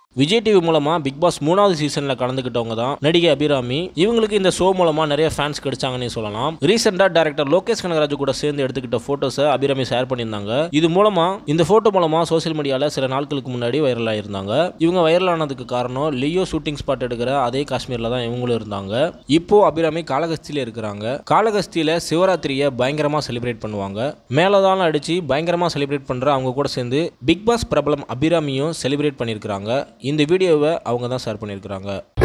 Vijay TV மூலமா Big Boss மூணாவது சீசன்ல கலந்துக்கிட்டவங்க தான் நடிகை அபிராமி இவங்களுக்கு இந்த ஷோ மூலமா நிறைய ஃபேன்ஸ் கிடைச்சாங்கன்னு சொல்லலாம் ரீசெண்டா டேரக்டர் லோகேஷ் கனகராஜ் கூட சேர்ந்து எடுத்துக்கிட்ட போட்டோஸை அபிராமி ஷேர் பண்ணியிருந்தாங்க இது மூலமா இந்த போட்டோ மூலமா சோஷியல் மீடியால சில நாட்களுக்கு முன்னாடி வைரல் ஆயிருந்தாங்க இவங்க வைரல் ஆனதுக்கு காரணம் லியோ ஷூட்டிங் ஸ்பாட் எடுக்கிற அதே காஷ்மீர்ல தான் இவங்களும் இருந்தாங்க இப்போ அபிராமி காளகஸ்தியில இருக்கிறாங்க காளகஸ்தியில சிவராத்திரியை பயங்கரமா செலிப்ரேட் பண்ணுவாங்க மேலதாளம் அடிச்சு பயங்கரமா செலிப்ரேட் பண்ற அவங்க கூட சேர்ந்து பிக் பாஸ் பிரபலம் அபிராமியும் செலிப்ரேட் பண்ணியிருக்கிறாங்க இந்த வீடியோவை அவங்க தான் ஷேர் பண்ணியிருக்கிறாங்க